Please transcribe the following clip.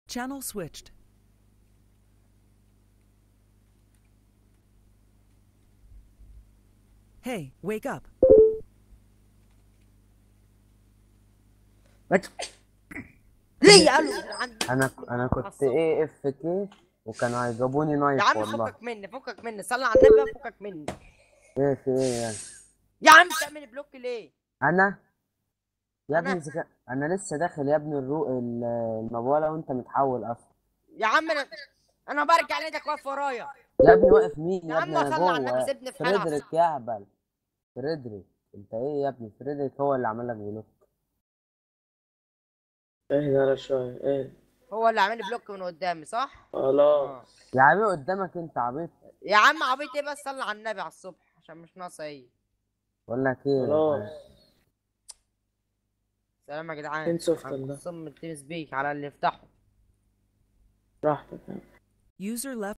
Channel switched. Hey, wake up. ما ت- ليه يا قلبي عندي انا انا كنت عصب. ايه اف كي وكانوا هيجيبوني يا نايف عم والله فكك مني فكك مني صلي على النبي فكك مني ايه في ايه يعني يا عم تعمل بلوك ليه؟ انا يا أنا- ابني زك... انا لسه داخل يا ابني الرو ال- المبوله وانت متحول اصلا يا عم انا انا برجع لقيتك واقف ورايا يا ابني واقف مين يا يا عم ابني انا صل على النبي جوه سيبني في حالي فريدريك يا اهبل فريدريك انت ايه يا ابني فريدريك هو اللي عمل لك بلوك اهدى على شوية اهدى هو اللي عامل لي بلوك من قدامي صح؟ خلاص يا عبيط قدامك انت عبيط يا عم عبيط ايه بس صلي على النبي على الصبح عشان مش ناقصه ايه بقول لك ايه خلاص سلام يا جدعان فين سوفتن ده؟ صم التيم سبيك على اللي يفتحه براحتك يعني. User left